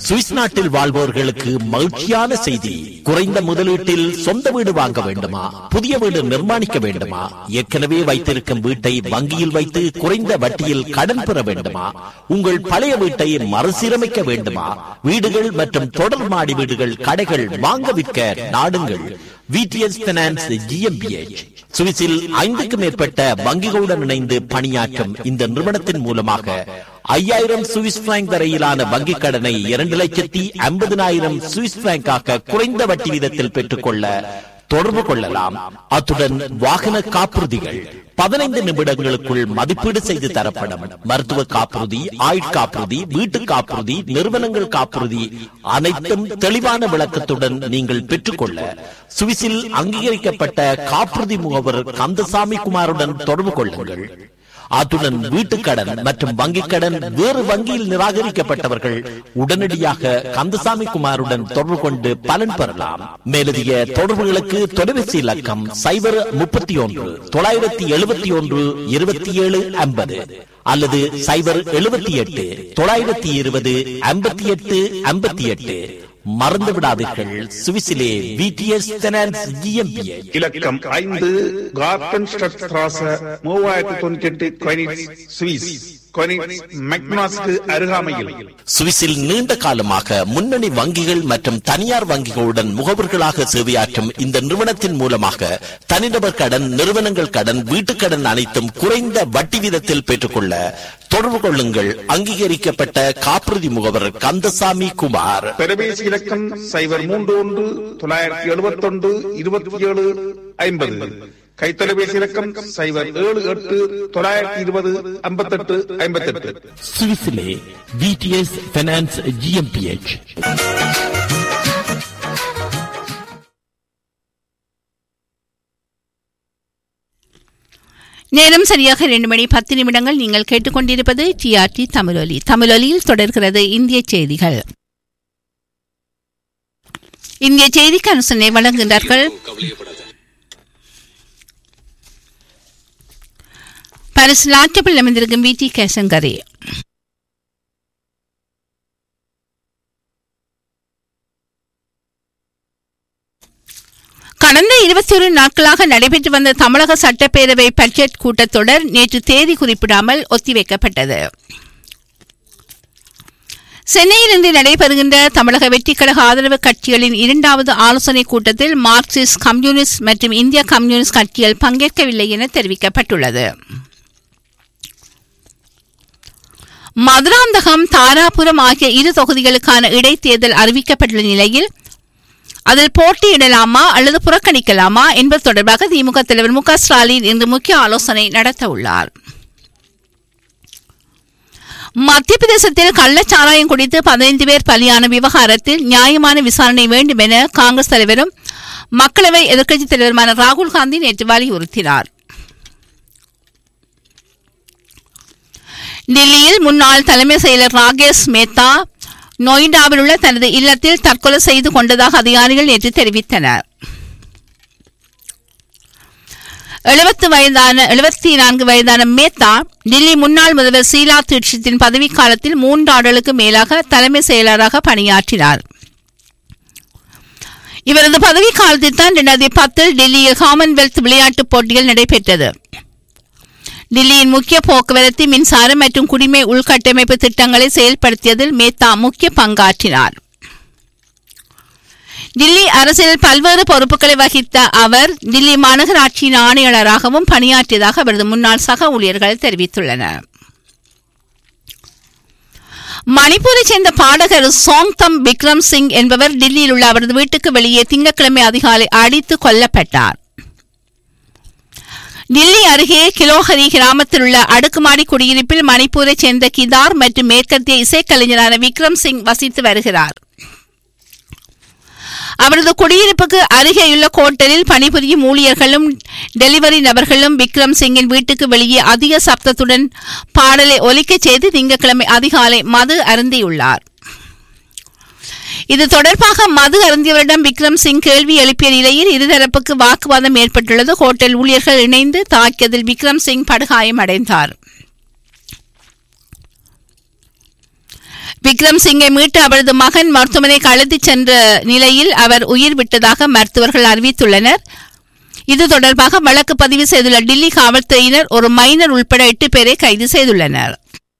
Swiss நாட்டில் வாழ்பவர்களுக்கு மகிழ்ச்சியான செய்தி குறைந்த முதலீட்டில் சொந்த வீடு வாங்க வேண்டுமா புதிய வீடு நிர்மாணிக்க வேண்டுமா ஏற்கனவே வைத்திருக்கும் வீட்டை வங்கியில் வைத்து குறைந்த வட்டியில் கடன் பெற வேண்டுமா உங்கள் பழைய வீட்டை மறுசீரமைக்க வேண்டுமா வீடுகள் மற்றும் தொடர் மாடி வீடுகள் கடைகள் வாங்க விற்க நாடுங்கள் விடிஎஸ் பினான்ஸ் ஜிஎம்பிஎச் சுவிஸில் ஐந்துக்கும் மேற்பட்ட வங்கிகளுடன் இணைந்து பணியாற்றும் இந்த நிறுவனத்தின் மூலமாக ஐயாயிரம் சுவிஸ் பிராங்க் வரையிலான வங்கிக் கடனை இரண்டு லட்சத்தி ஐம்பதினாயிரம் சுவிஸ் பிராங்காக குறைந்த வட்டி வீதத்தில் பெற்றுக்கொள்ள தொடர்பு கொள்ளலாம் அத்துடன் வாகன காப்புறுதிகள் பதினைந்து நிமிடங்களுக்குள் மதிப்பீடு செய்து தரப்படும் மருத்துவ காப்புறுதி ஆயுட்காப்புறுதி வீட்டு காப்புறுதி நிறுவனங்கள் காப்புறுதி அனைத்தும் தெளிவான விளக்கத்துடன் நீங்கள் பெற்றுக்கொள்ள சுவிஸில் அங்கீகரிக்கப்பட்ட காப்புறுதி முகவர் கந்தசாமி குமாருடன் தொடர்பு கொள்ளுங்கள் அத்துடன் வீட்டுக்கடன் மற்றும் வங்கிக் கடன் வேறு வங்கியில் நிராகரிக்கப்பட்டவர்கள் உடனடியாக கந்தசாமி குமாருடன் தொடர்பு கொண்டு பலன் பெறலாம் மேலதிக தொடர்புகளுக்கு தொலைபேசி இலக்கம் சைபர் முப்பத்தி ஒன்று தொள்ளாயிரத்தி எழுபத்தி ஒன்று இருபத்தி ஏழு ஐம்பது அல்லது சைபர் எழுபத்தி எட்டு தொள்ளாயிரத்தி இருபது ஐம்பத்தி எட்டு ஐம்பத்தி எட்டு மறந்து விடாதீர்கள் சுவிசிலே விடிஎஸ் ஃபைனான்ஸ் ஜிஎம்பிஏ இலக்கம் ஐந்து கார்டன் ஸ்ட்ராச மூவாயிரத்தி தொண்ணூத்தி எட்டு கொயினிட்ஸ் சுவிஸ் கொயினிட்ஸ் மெக்னாஸ்க்கு அருகாமையில் சுவிஸில் நீண்ட காலமாக முன்னணி வங்கிகள் மற்றும் தனியார் வங்கிகளுடன் முகவர்களாக சேவையாற்றும் இந்த நிறுவனத்தின் மூலமாக தனிநபர் கடன் நிறுவனங்கள் கடன் வீட்டுக் கடன் அனைத்தும் குறைந்த வட்டி வீதத்தில் பெற்றுக்கொள்ள தொடர்பு கொள்ளுங்கள் அங்கீகரிக்கப்பட்ட காப்புறுதி முகவர் கந்தசாமி குமார் தொலைபேசி இலக்கம் சைபர் மூன்று ஒன்று தொள்ளாயிரத்தி எழுபத்தி ஒன்று இருபத்தி ஏழு ஐம்பது கைத்தொலைபேசி இலக்கம் சைபர் ஏழு எட்டு தொள்ளாயிரத்தி இருபது ஐம்பத்தெட்டு ஐம்பத்தெட்டு சுவிஸிலே விடிஎஸ் ஃபைனான்ஸ் ஜிஎம்பிஎச் நேரம் சரியாக இரண்டு மணி பத்து நிமிடங்கள் நீங்கள் கேட்டுக்கொண்டிருப்பது டிஆர்டி தமிழொலி தமிழொலியில் தொடர்கிறது இந்திய செய்திகள் இந்திய செய்திக்கு அனுசரணை வழங்குகின்றார்கள் பாரிஸ் லாட்டப்பில் அமைந்திருக்கும் வி டி கேசங்கரே கடந்த இருபத்தி ஒரு நாட்களாக நடைபெற்று வந்த தமிழக சட்டப்பேரவை பட்ஜெட் கூட்டத்தொடர் நேற்று தேதி குறிப்பிடாமல் ஒத்திவைக்கப்பட்டது சென்னையில் இன்று நடைபெறுகின்ற தமிழக வெற்றிக்கழக ஆதரவு கட்சிகளின் இரண்டாவது ஆலோசனைக் கூட்டத்தில் மார்க்சிஸ்ட் கம்யூனிஸ்ட் மற்றும் இந்திய கம்யூனிஸ்ட் கட்சிகள் பங்கேற்கவில்லை என தெரிவிக்கப்பட்டுள்ளது மதுராந்தகம் தாராபுரம் ஆகிய இரு தொகுதிகளுக்கான இடைத்தேர்தல் அறிவிக்கப்பட்டுள்ள நிலையில் அதில் போட்டியிடலாமா அல்லது புறக்கணிக்கலாமா என்பது தொடர்பாக திமுக தலைவர் மு க ஸ்டாலின் இன்று முக்கிய ஆலோசனை நடத்த உள்ளார் மத்திய பிரதேசத்தில் கள்ளச்சாராயம் குடித்து பதினைந்து பேர் பலியான விவகாரத்தில் நியாயமான விசாரணை வேண்டும் என காங்கிரஸ் தலைவரும் மக்களவை எதிர்க்கட்சித் தலைவருமான ராகுல் காந்தி நேற்று வலியுறுத்தினார் டெல்லியில் முன்னாள் தலைமை செயலர் ராகேஷ் மேத்தா நொய்டாவில் உள்ள தனது இல்லத்தில் தற்கொலை செய்து கொண்டதாக அதிகாரிகள் நேற்று தெரிவித்தனர் எழுபத்து வயதான எழுபத்தி நான்கு வயதான மேத்தா டெல்லி முன்னாள் முதல்வர் சீலா தீட்சித்தின் பதவிக்காலத்தில் மூன்று ஆண்டுகளுக்கு மேலாக தலைமை செயலராக பணியாற்றினார் இவரது பதவி காலத்தில் தான் இரண்டாயிரத்தி பத்தில் டெல்லியில் காமன்வெல்த் விளையாட்டுப் போட்டிகள் நடைபெற்றது டெல்லியின் முக்கிய போக்குவரத்து மின்சாரம் மற்றும் குடிமை உள்கட்டமைப்பு திட்டங்களை செயல்படுத்தியதில் மேத்தா முக்கிய பங்காற்றினார் டில்லி அரசியல் பல்வேறு பொறுப்புகளை வகித்த அவர் டில்லி மாநகராட்சியின் ஆணையாளராகவும் பணியாற்றியதாக அவரது முன்னாள் சக ஊழியர்கள் தெரிவித்துள்ளனர் மணிப்பூரைச் சேர்ந்த பாடகர் சோங்தம் விக்ரம் சிங் என்பவர் டில்லியில் உள்ள அவரது வீட்டுக்கு வெளியே திங்கட்கிழமை அதிகாலை அடித்து கொல்லப்பட்டார் டில்லி அருகே கிலோஹரி கிராமத்தில் உள்ள அடுக்குமாடி குடியிருப்பில் மணிப்பூரைச் சேர்ந்த கிதார் மற்றும் மேற்கத்திய இசைக்கலைஞரான விக்ரம் சிங் வசித்து வருகிறார் அவரது குடியிருப்புக்கு அருகேயுள்ள கோட்டலில் பணிபுரியும் ஊழியர்களும் டெலிவரி நபர்களும் விக்ரம் சிங்கின் வீட்டுக்கு வெளியே அதிக சப்தத்துடன் பாடலை ஒலிக்கச் செய்து திங்கட்கிழமை அதிகாலை மது அருந்தியுள்ளார் இது தொடர்பாக மது அருந்தியவரிடம் விக்ரம் சிங் கேள்வி எழுப்பிய நிலையில் இருதரப்புக்கு வாக்குவாதம் ஏற்பட்டுள்ளது ஹோட்டல் ஊழியர்கள் இணைந்து தாக்கியதில் விக்ரம் சிங் படுகாயம் அடைந்தார் விக்ரம் சிங்கை மீட்டு அவரது மகன் மருத்துவமனைக்கு அழைத்துச் சென்ற நிலையில் அவர் உயிர் விட்டதாக மருத்துவர்கள் அறிவித்துள்ளனர் இது தொடர்பாக வழக்கு பதிவு செய்துள்ள டில்லி காவல்துறையினர் ஒரு மைனர் உட்பட எட்டு பேரை கைது செய்துள்ளனர்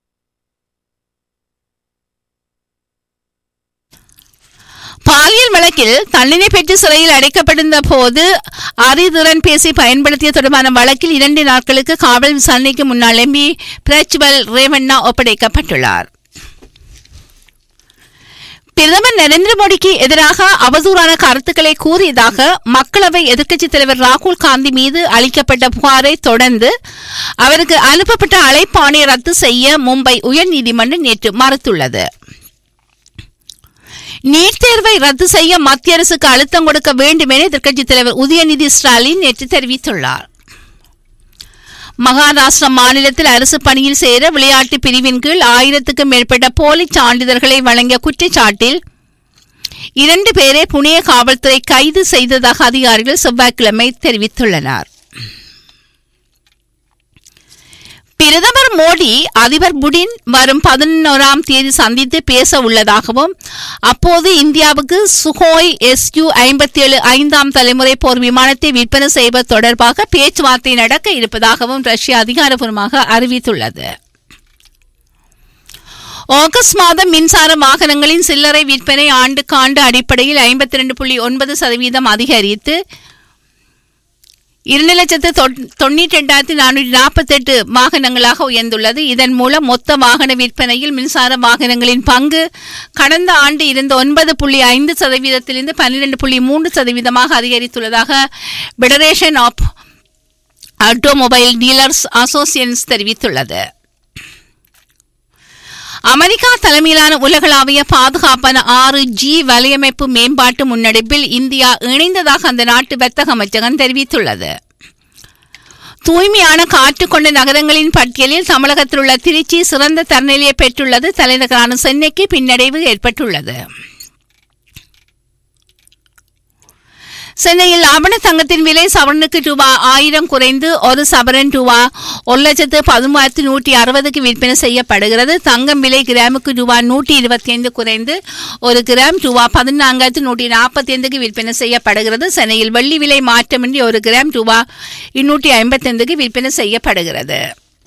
பாலியல் வழக்கில் தண்டனை பெற்று சிறையில் அடைக்கப்பட்டிருந்த போது அறிதிறன் பேசி பயன்படுத்திய தொடர்பான வழக்கில் இரண்டு நாட்களுக்கு காவல் விசாரணைக்கு முன்னாள் எம்பி பிரஜ்வல் ரேவண்ணா ஒப்படைக்கப்பட்டுள்ளார் பிரதமர் நரேந்திர மோடிக்கு எதிராக அவதூறான கருத்துக்களை கூறியதாக மக்களவை எதிர்க்கட்சித் தலைவர் ராகுல் காந்தி மீது அளிக்கப்பட்ட புகாரை தொடர்ந்து அவருக்கு அனுப்பப்பட்ட அழைப்பாணை ரத்து செய்ய மும்பை உயர்நீதிமன்றம் நேற்று மறுத்துள்ளது நீட் தேர்வை ரத்து செய்ய மத்திய அரசுக்கு அழுத்தம் கொடுக்க வேண்டும் என எதிர்க்கட்சித் தலைவர் உதயநிதி ஸ்டாலின் நேற்று தெரிவித்துள்ளார் மகாராஷ்டிரா மாநிலத்தில் அரசு பணியில் சேர விளையாட்டு பிரிவின் கீழ் ஆயிரத்துக்கும் மேற்பட்ட போலி சான்றிதழ்களை வழங்கிய குற்றச்சாட்டில் இரண்டு பேரை புனே காவல்துறை கைது செய்ததாக அதிகாரிகள் செவ்வாய்க்கிழமை தெரிவித்துள்ளனர் பிரதமர் மோடி அதிபர் புடின் வரும் பதினோராம் தேதி சந்தித்து பேச உள்ளதாகவும் அப்போது இந்தியாவுக்கு சுகோய் எஸ்யூ ஐம்பத்தி ஏழு ஐந்தாம் தலைமுறை போர் விமானத்தை விற்பனை செய்வது தொடர்பாக பேச்சுவார்த்தை நடக்க இருப்பதாகவும் ரஷ்யா அதிகாரப்பூர்வமாக அறிவித்துள்ளது ஆகஸ்ட் மாதம் மின்சார வாகனங்களின் சில்லறை விற்பனை ஆண்டுக்காண்டு அடிப்படையில் ஐம்பத்தி ரெண்டு புள்ளி ஒன்பது சதவீதம் அதிகரித்து இரண்டு லட்சத்து தொண்ணூற்றி ரெண்டாயிரத்தி நானூற்றி நாற்பத்தெட்டு வாகனங்களாக உயர்ந்துள்ளது இதன் மூலம் மொத்த வாகன விற்பனையில் மின்சார வாகனங்களின் பங்கு கடந்த ஆண்டு இருந்த ஒன்பது புள்ளி ஐந்து சதவீதத்திலிருந்து பன்னிரண்டு புள்ளி மூன்று சதவீதமாக அதிகரித்துள்ளதாக federation of automobile dealers associations தெரிவித்துள்ளது அமெரிக்கா தலைமையிலான உலகளாவிய பாதுகாப்பான ஆறு ஜி வலையமைப்பு மேம்பாட்டு முன்னெடுப்பில் இந்தியா இணைந்ததாக அந்த நாட்டு வர்த்தக அமைச்சகம் தெரிவித்துள்ளது தூய்மையான காற்று கொண்ட நகரங்களின் பட்டியலில் தமிழகத்தில் உள்ள திருச்சி சிறந்த தரநிலையை பெற்றுள்ளது தலைநகரான சென்னைக்கு பின்னடைவு ஏற்பட்டுள்ளது சென்னையில் ஆபண தங்கத்தின் விலை சவரனுக்கு ரூபா ஆயிரம் குறைந்து ஒரு சவரன் ரூபா ஒரு லட்சத்து பதிமூவாயிரத்து நூற்றி அறுபதுக்கு விற்பனை செய்யப்படுகிறது தங்கம் விலை கிராமுக்கு ரூபா நூற்றி இருபத்தி ஐந்து குறைந்து ஒரு கிராம் ரூபா பதினான்காயிரத்து நூற்றி நாற்பத்தி ஐந்துக்கு விற்பனை செய்யப்படுகிறது சென்னையில் வெள்ளி விலை மாற்றமின்றி ஒரு கிராம் ரூபா இருநூற்றி ஐம்பத்தி ஐந்துக்கு விற்பனை செய்யப்படுகிறது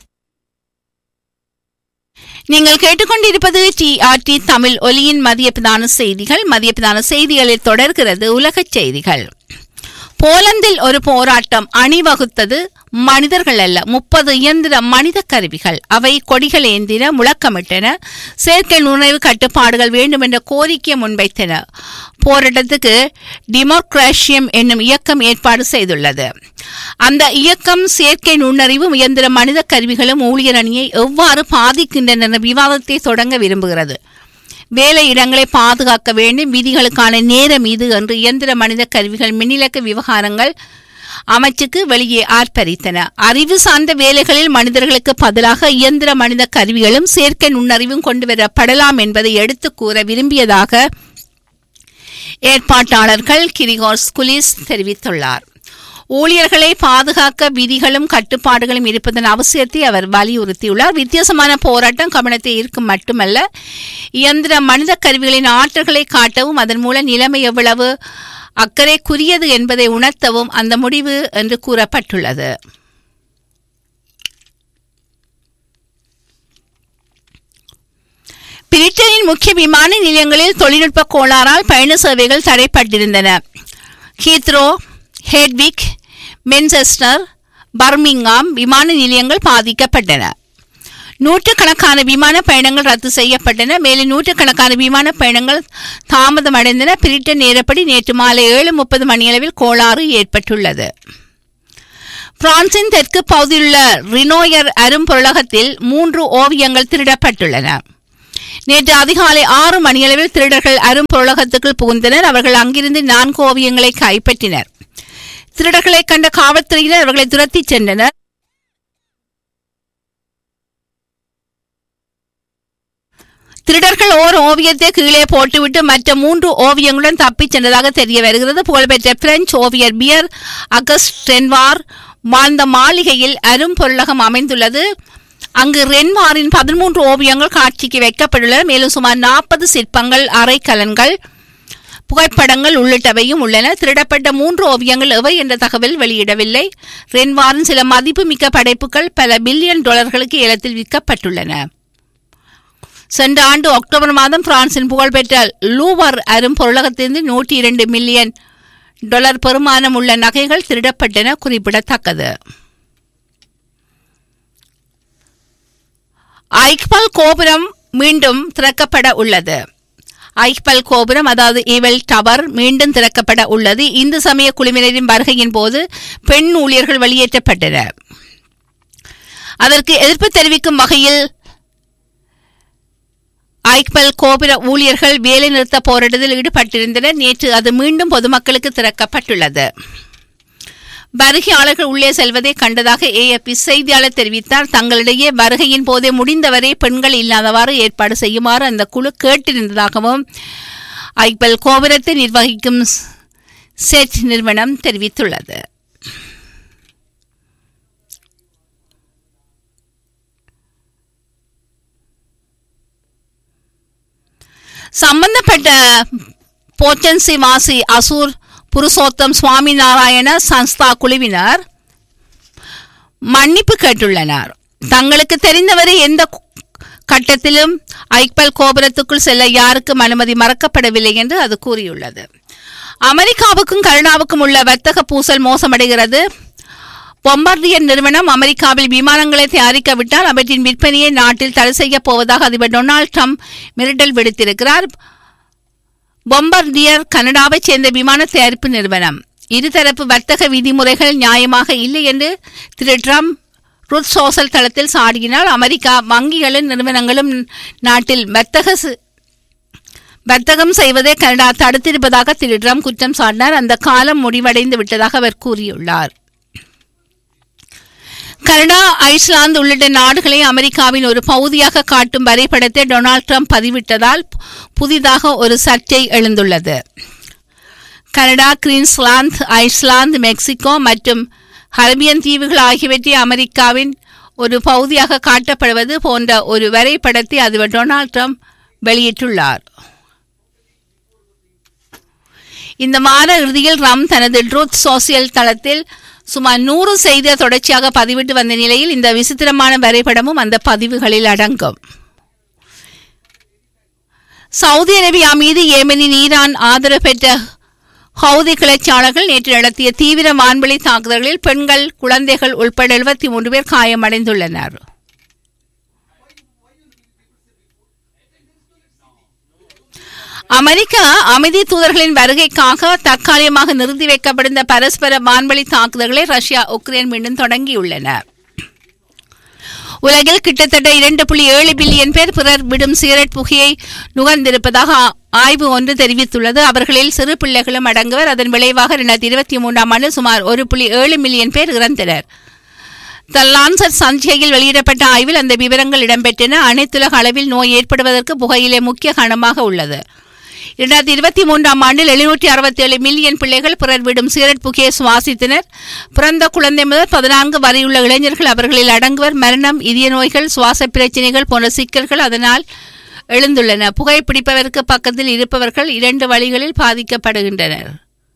நீங்கள் கேட்டுக்கொண்டிருப்பது டிஆர்டி தமிழ் ஒலியின் மதிய பிரதான செய்திகள் மதிய பிரதான செய்திகளில் தொடர்கிறது உலகச் செய்திகள் போலந்தில் ஒரு போராட்டம் அணிவகுத்தது மனிதர்கள் அல்ல முப்பது இயந்திர மனித கருவிகள் அவை கொடிகள் ஏந்தின முழக்கமிட்டன செயற்கை நுழைவு கட்டுப்பாடுகள் வேண்டும் என்ற கோரிக்கையை முன்வைத்தன போராட்டத்துக்கு டிமோக்ராஷியம் என்னும் இயக்கம் ஏற்பாடு செய்துள்ளது அந்த இயக்கம் செயற்கை நுண்ணறிவு இயந்திர மனித கருவிகளும் ஊழியர் அணியை எவ்வாறு பாதிக்கின்றன என்ற விவாதத்தை தொடங்க விரும்புகிறது வேலை இடங்களை பாதுகாக்க வேண்டும் விதிகளுக்கான நேரம் இது என்று இயந்திர மனித கருவிகள் மின்னிலக்க விவகாரங்கள் அமைச்சுக்கு வெளியே ஆர்ப்பரித்தன அறிவு சார்ந்த வேலைகளில் மனிதர்களுக்கு பதிலாக இயந்திர மனித கருவிகளும் செயற்கை நுண்ணறிவும் கொண்டு வரப்படலாம் என்பதை எடுத்து கூற விரும்பியதாக ஏற்பாட்டாளர்கள் கிரிகோர் குலிஸ் தெரிவித்துள்ளார் ஊழியர்களை பாதுகாக்க விதிகளும் கட்டுப்பாடுகளும் இருப்பதன் அவசியத்தை அவர் வலியுறுத்தியுள்ளார் வித்தியாசமான போராட்டம் கவனத்தை ஈர்க்கும் மட்டுமல்ல இயந்திர மனித கருவிகளின் ஆற்றல்களை காட்டவும் அதன் மூலம் நிலைமை எவ்வளவு அக்கறைக்குரியது என்பதை உணர்த்தவும் அந்த முடிவு என்று கூறப்பட்டுள்ளது பிரிட்டனின் முக்கிய விமான நிலையங்களில் தொழில்நுட்ப கோளாறால் பயண சேவைகள் தடைப்பட்டிருந்தன ஹீத்ரோ ஹெட்விக் மென்செஸ்டர் பர்மிங்காம் விமான நிலையங்கள் பாதிக்கப்பட்டன நூற்றுக்கணக்கான விமான பயணங்கள் ரத்து செய்யப்பட்டன மேலும் நூற்றுக்கணக்கான விமான பயணங்கள் தாமதமடைந்தன பிரிட்டன் நேரப்படி நேற்று மாலை ஏழு முப்பது மணியளவில் கோளாறு ஏற்பட்டுள்ளது பிரான்சின் தெற்கு பகுதியிலுள்ள ரினோயர் அரும்பொருளகத்தில் மூன்று ஓவியங்கள் திருடப்பட்டுள்ளன நேற்று அதிகாலை ஆறு மணியளவில் திருடர்கள் அரும்பொருளகத்துக்குள் புகுந்தனர் அவர்கள் அங்கிருந்து நான்கு ஓவியங்களை கைப்பற்றினர் திருடர்களை கண்ட காவல்துறையினர் அவர்களை துரத்திச் சென்றனர் திருடர்கள் ஓர் ஓவியத்தை கீழே போட்டுவிட்டு மற்ற மூன்று ஓவியங்களுடன் தப்பிச் சென்றதாக தெரிய வருகிறது புகழ்பெற்ற பிரெஞ்சு ஓவியர் பியர் அகஸ்ட் ரென்வார் வாழ்ந்த மாளிகையில் அரும்பொருளகம் அமைந்துள்ளது அங்கு ரென்மாரின் பதிமூன்று ஓவியங்கள் காட்சிக்கு வைக்கப்பட்டுள்ளன மேலும் சுமார் நாற்பது சிற்பங்கள் அரைக்கலன்கள் புகைப்படங்கள் உள்ளிட்டவையும் உள்ளன திருடப்பட்ட மூன்று ஓவியங்கள் எவை என்ற தகவல் வெளியிடவில்லை ரென்வாரின் சில மதிப்புமிக்க படைப்புகள் பல பில்லியன் டாலர்களுக்கு ஏலத்தில் விற்கப்பட்டுள்ளன சென்ற ஆண்டு அக்டோபர் மாதம் பிரான்சின் புகழ்பெற்ற லூவர் அரும் பொருளகத்திலிருந்து நூற்றி இரண்டு மில்லியன் டாலர் பெறுமானம் உள்ள நகைகள் திருடப்பட்டன குறிப்பிடத்தக்கது ஐக்பல் கோபுரம் மீண்டும் திறக்கப்பட உள்ளது ஐக்பல் கோபுரம் அதாவது ஈவல் டவர் மீண்டும் திறக்கப்பட உள்ளது இந்து சமய குழுவினரின் வருகையின் போது பெண் ஊழியர்கள் வெளியேற்றப்பட்டனர் அதற்கு எதிர்ப்பு தெரிவிக்கும் வகையில் ஐக்பல் கோபுர ஊழியர்கள் வேலை நிறுத்த போராட்டத்தில் ஈடுபட்டிருந்தனர் நேற்று அது மீண்டும் பொதுமக்களுக்கு திறக்கப்பட்டுள்ளது வருகையாளர்கள் உள்ளே செல்வதை கண்டதாக ஏஎப்பி செய்தியாளர் தெரிவித்தார் தங்களிடையே வருகையின் போதே முடிந்தவரை பெண்கள் இல்லாதவாறு ஏற்பாடு செய்யுமாறு அந்த குழு கேட்டிருந்ததாகவும் ஐக்பல் கோபுரத்தை நிர்வகிக்கும் செட் நிறுவனம் தெரிவித்துள்ளது சம்பந்தப்பட்ட போச்சன்சி வாசி அசூர் புருஷோத்தம் சுவாமி நாராயண சன்ஸ்தா குழுவினர் மன்னிப்பு கேட்டுள்ளனர் தங்களுக்கு தெரிந்தவரை எந்த கு- கட்டத்திலும் ஐக்பல் கோபுரத்துக்குள் செல்ல யாருக்கும் அனுமதி மறக்கப்படவில்லை என்று அது கூறியுள்ளது அமெரிக்காவுக்கும் கனடாவுக்கும் உள்ள வர்த்தக பூசல் மோசமடைகிறது பொம்பார்டியர் நிறுவனம் அமெரிக்காவில் விமானங்களை தயாரிக்கவிட்டால் அவற்றின் விற்பனையை நாட்டில் தடை செய்யப் போவதாக அதிபர் டொனால்ட் ட்ரம்ப் மிரட்டல் விடுத்திருக்கிறார் பொம்பர்டியர் கனடாவைச் சேர்ந்த விமான தயாரிப்பு நிறுவனம் இருதரப்பு வர்த்தக விதிமுறைகள் நியாயமாக இல்லை என்று திரு ட்ரம்ப் ருத் சோசல் தளத்தில் சாடியினால் அமெரிக்கா வங்கிகளும் நிறுவனங்களும் நாட்டில் வர்த்தக சி- வர்த்தகம் செய்வதை கனடா தடுத்திருப்பதாக திரு ட்ரம்ப் குற்றம் சாட்டினார் அந்த காலம் முடிவடைந்து விட்டதாக அவர் கூறியுள்ளார் கனடா ஐஸ்லாந்து உள்ளிட்ட நாடுகளை அமெரிக்காவின் ஒரு பகுதியாக காட்டும் வரைபடத்தை டொனால்ட் ட்ரம்ப் பதிவிட்டதால் புதிதாக ஒரு சர்ச்சை எழுந்துள்ளது கனடா குயின்ஸ்லாந்து ஐஸ்லாந்து மெக்சிகோ மற்றும் ஹர்பியன் தீவுகள் ஆகியவற்றை அமெரிக்காவின் ஒரு பகுதியாக காட்டப்படுவது போன்ற ஒரு வரைபடத்தை அதிபர் டொனால்ட் ட்ரம்ப் வெளியிட்டுள்ளார் இந்த மாத இறுதியில் ரம் தனது ட்ரூத் சோசியல் தளத்தில் சுமார் நூறு செய்தியை தொடர்ச்சியாக பதிவிட்டு வந்த நிலையில் இந்த விசித்திரமான வரைபடமும் அந்த பதிவுகளில் அடங்கும் சவுதி அரேபியா மீது ஏமனின் ஈரான் ஆதரவு பெற்ற ஹவுதி கிளர்ச்சியாளர்கள் நேற்று நடத்திய தீவிர வான்வெளி தாக்குதல்களில் பெண்கள் குழந்தைகள் உட்பட எழுபத்தி மூன்று பேர் காயமடைந்துள்ளனர் அமெரிக்கா அமைதி தூதர்களின் வருகைக்காக தற்காலிகமாக நிறுத்தி வைக்கப்பட்டிருந்த பரஸ்பர வான்வெளி தாக்குதல்களை ரஷ்யா உக்ரைன் மீண்டும் தொடங்கியுள்ளன உலகில் கிட்டத்தட்ட இரண்டு புள்ளி ஏழு பில்லியன் பேர் பிறர் விடும் சிகரெட் புகையை நுகர்ந்திருப்பதாக ஆ- ஆய்வு ஒன்று தெரிவித்துள்ளது அவர்களில் சிறு பிள்ளைகளும் அடங்குவர் அதன் விளைவாக இரண்டாயிரத்தி இருபத்தி மூன்றாம் ஆண்டு சுமார் ஒரு புள்ளி ஏழு மில்லியன் பேர் இறந்தனர் த லான்சர் சஞ்சிகையில் வெளியிடப்பட்ட ஆய்வில் அந்த விவரங்கள் இடம்பெற்றன அனைத்துலக அளவில் நோய் ஏற்படுவதற்கு புகையிலே முக்கிய காரணமாக உள்ளது இரண்டாயிரத்தி இருபத்தி மூன்றாம் ஆண்டில் எழுநூற்றி அறுபத்தி ஏழு மில்லியன் பிள்ளைகள் பிறர் விடும் சிகரெட் புகையை சுவாசித்தனர் பிறந்த குழந்தை முதல் பதினான்கு வரையுள்ள இளைஞர்கள் அவர்களில் அடங்குவர் மரணம் இதய நோய்கள் சுவாச பிரச்சனைகள் போன்ற சிக்கல்கள் அதனால் எழுந்துள்ளன புகைப்பிடிப்பவருக்கு பக்கத்தில் இருப்பவர்கள் இரண்டு வழிகளில் பாதிக்கப்படுகின்றனர்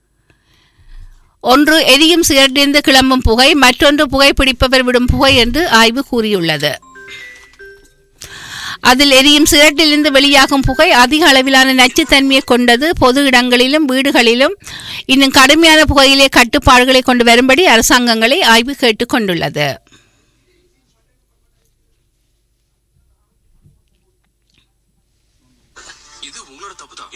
ஒன்று எரியும் சிகரெட்டிலிருந்து கிளம்பும் புகை மற்றொன்று புகைப்பிடிப்பவர் விடும் புகை என்று ஆய்வு கூறியுள்ளது அதில் எரியும் சிகரெட்டிலிருந்து வெளியாகும் புகை அதிக அளவிலான நச்சுத்தன்மையை கொண்டது பொது இடங்களிலும் வீடுகளிலும் இன்னும் கடுமையான புகையிலே கட்டுப்பாடுகளை கொண்டு வரும்படி அரசாங்கங்களை ஆய்வு கேட்டுக் கொண்டுள்ளது இது உங்களோட தப்பு தான்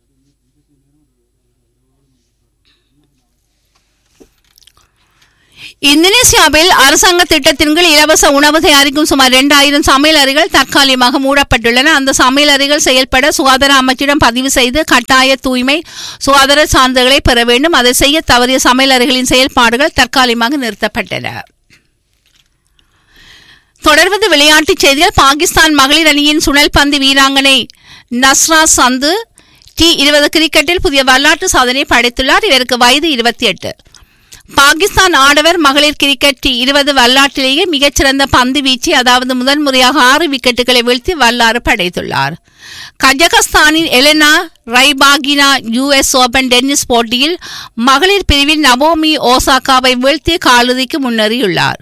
இந்தோனேசியாவில் அரசாங்க திட்டத்தின் கீழ் இலவச உணவு தயாரிக்கும் சுமார் இரண்டாயிரம் சமையலறைகள் தற்காலிகமாக மூடப்பட்டுள்ளன அந்த சமையலறைகள் செயல்பட சுகாதார அமைச்சிடம் பதிவு செய்து கட்டாய தூய்மை சுகாதார சான்றிதழ்களை பெற வேண்டும் அதை செய்ய தவறிய சமையலறைகளின் செயல்பாடுகள் தற்காலிகமாக நிறுத்தப்பட்டன தொடர்வது விளையாட்டுச் செய்திகள் பாகிஸ்தான் மகளிர் அணியின் சுழல் பந்து வீராங்கனை நஸ்ரா சந்து டி இருபது கிரிக்கெட்டில் புதிய வரலாற்று சாதனை படைத்துள்ளார் இவருக்கு வயது இருபத்தி எட்டு பாகிஸ்தான் ஆடவர் மகளிர் கிரிக்கெட் இருபது வரலாற்றிலேயே மிகச்சிறந்த பந்து வீச்சு அதாவது முதன் முறையாக ஆறு விக்கெட்டுகளை வீழ்த்தி வரலாறு படைத்துள்ளார் கஜகஸ்தானின் Elena Rybakina US Open tennis போட்டியில் மகளிர் பிரிவில் நவோமி ஓசாகாவை வீழ்த்தி காலிறுதிக்கு முன்னேறியுள்ளார்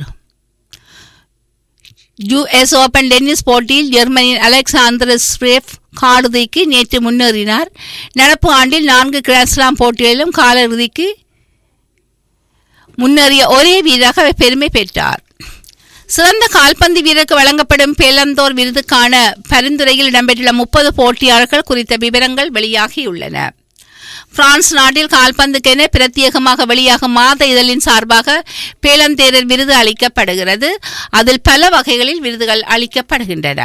யுஎஸ் ஓபன் டென்னிஸ் போட்டியில் ஜெர்மனியின் அலெக்சாந்தர் ஸ்ரேஃப் காலிறுதிக்கு நேற்று முன்னேறினார் நடப்பு ஆண்டில் நான்கு கிராண்ட்ஸ்லாம் போட்டிகளிலும் காலிறுதிக்கு முன்னேறிய ஒரே வீரராக அவர் பெருமை பெற்றார் சிறந்த கால்பந்து வீரருக்கு வழங்கப்படும் பேலந்தோர் விருதுக்கான பரிந்துரையில் இடம்பெற்றுள்ள முப்பது போட்டியாளர்கள் குறித்த விவரங்கள் வெளியாகியுள்ளன பிரான்ஸ் நாட்டில் கால்பந்துக்கென பிரத்யேகமாக வெளியாகும் மாத இதழின் சார்பாக பேலந்தேரர் விருது அளிக்கப்படுகிறது அதில் பல வகைகளில் விருதுகள் அளிக்கப்படுகின்றன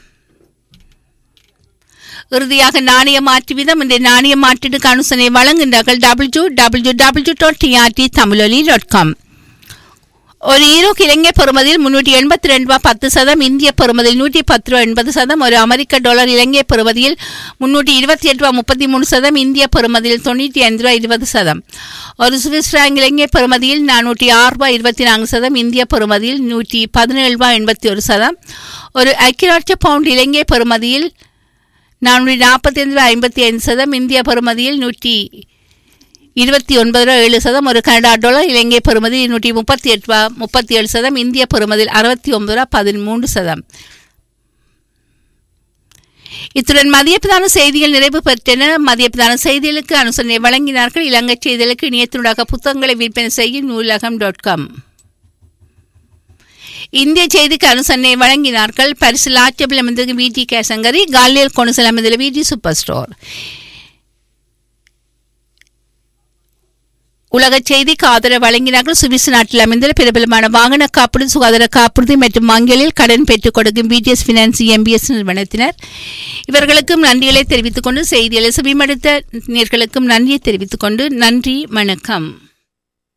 இறுதியாக நாணய மாற்று வீதம் இந்த நாணய மாற்றீட்டுக்கு அனுசனை வழங்குகின்றார்கள் W W W dot TRT Tamiloli dot com ஒரு ஈரோக்கு இலங்கை பெறுமதியில் முன்னூற்றி எண்பத்தி ரெண்டு ரூபாய் பத்து சதம் இந்திய பெறுமதியில் நூற்றி பத்து ரூபா எண்பது சதம் ஒரு அமெரிக்க டாலர் இலங்கை பெறுமதியில் முன்னூற்றி இருபத்தி எட்டு ரூபா முப்பத்தி மூணு சதம் இந்திய பெறுமதியில் தொண்ணூற்றி ஐந்து ரூபா இருபது சதம் ஒரு சுவிஸ் ஃப்ராங்க் இலங்கை பெறுமதியில் நானூற்றி ஆறு ரூபாய் இருபத்தி நான்கு சதம் இந்திய பெறுமதியில் நூற்றி பதினேழு ரூபாய் எண்பத்தி ஒரு சதம் ஒரு ஐக்கியராட்ச பவுண்ட் இலங்கை பெறுமதியில் நானூற்றி நாற்பத்தி ஐந்து ரூபாய் ஐம்பத்தி ஐந்து சதம் இந்திய பெறுமதியில் நூற்றி இருபத்தி ஒன்பது ரூபா ஏழு சதம் ஒரு கனடா டாலர் இலங்கை பெறுமதி நூற்றி முப்பத்தி எட்டு ரூபா முப்பத்தி ஏழு சதம் இந்திய பெறுமதியில் அறுபத்தி ஒன்பது ரூபா பதிமூன்று சதம் இத்துடன் மதிய பிரதான செய்திகள் நிறைவு பெற்றன மதிய பிரதான செய்திகளுக்கு அனுசரணை வழங்கினார்கள் இலங்கை செய்திகளுக்கு இணையத்தினூடாக புத்தகங்களை விற்பனை செய்யும் நூலகம் டாட் காம் இந்திய செய்திக்கு அனுசரணை வழங்கினார்கள் பரிசில் ஆட்சேபில் அமைந்தது விடி கேசங்கரி காலியல் கொணுசல் அமைந்துள்ள விடி சூப்பர் ஸ்டோர் உலக செய்திக்கு ஆதரவு வழங்கினார்கள் சுவிஸ் நாட்டில் அமைந்துள்ள பிரபலமான வாகன காப்பீடு சுகாதார காப்புறுதி மற்றும் வங்கிகளில் கடன் பெற்றுக் கொடுக்கும் பிடிஎஸ் பினான்சி எம்பிஎஸ் நிறுவனத்தினர் இவர்களுக்கும் நன்றிகளை தெரிவித்துக் கொண்டு செய்திகளை செவிமடுத்த நேர்களுக்கும் நன்றியை தெரிவித்துக் கொண்டு நன்றி வணக்கம்